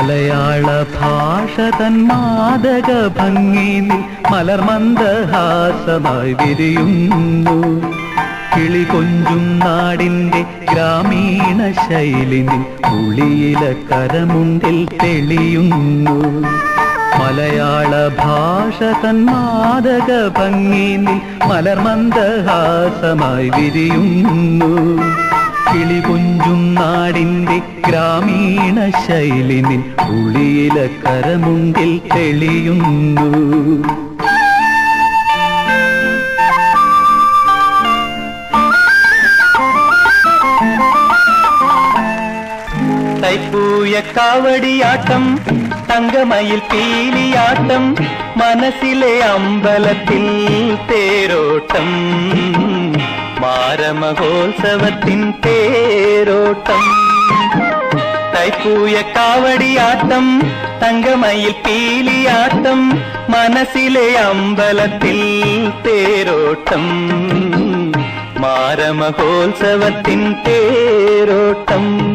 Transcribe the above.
മലയാള ഭാഷ തൻ മാദക ഭംഗിയിൽ മലർമന്ദഹാസമായി വിരിയുന്നു കിളി കൊഞ്ചും നാടിന്റെ ഗ്രാമീണ ശൈലിനിൽ ഉളിയില കരമുണ്ടിൽ തെളിയുന്നു മലയാള ഭാഷ തൻ മാദക ഭംഗിയിൽ മലർമന്ദഹാസമായി വിരിയുന്നു കിളി കൊഞ്ചും നാടിന്റെ ഗ്രാമീണ ശൈലിനിൽ ഉളിയില കരമുണ്ടിൽ തെളിയുന്നു തൈപ്പൂയ കാവടിയാട്ടം തങ്കമയിൽ പീലിയാട്ടം മനസ്സിലെ അമ്പലത്തിൽ തേരോട്ടം മാരമഹോത്സവത്തിൻ തേരോട്ടം തൈപ്പൂയ കാവടിയാട്ടം തങ്കമയിൽ പീലിയാട്ടം മനസ്സിലെ അമ്പലത്തിൽ തേരോട്ടം മാരമഹോത്സവത്തിൻ തേരോട്ടം